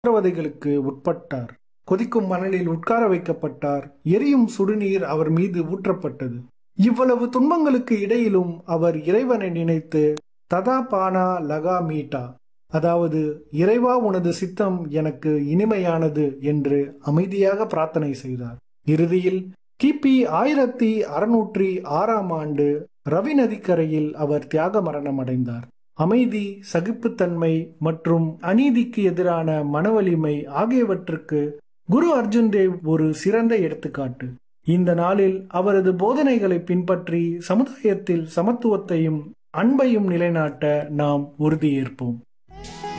சித்திரவதைகளுக்கு உட்பட்டார் கொதிக்கும் மணலில் உட்கார வைக்கப்பட்டார் எரியும் சுடுநீர் அவர் மீது ஊற்றப்பட்டது இவ்வளவு துன்பங்களுக்கு இடையிலும் அவர் இறைவனை நினைத்து ததா பானா லகா மீட்டா அதாவது இறைவா உனது சித்தம் எனக்கு இனிமையானது என்று அமைதியாக பிரார்த்தனை செய்தார் இறுதியில் கிபி ஆயிரத்தி அறுநூற்றி ஆறாம் ஆண்டு ரவி நதிக்கரையில் அவர் தியாக மரணம் அடைந்தார் அமைதி சகிப்புத்தன்மை மற்றும் அநீதிக்கு எதிரான மனவலிமை ஆகியவற்றுக்கு குரு அர்ஜுன் தேவ் ஒரு சிறந்த எடுத்துக்காட்டு இந்த நாளில் அவரது போதனைகளை பின்பற்றி சமுதாயத்தில் சமத்துவத்தையும் அன்பையும் நிலைநாட்ட நாம் உறுதியேற்போம்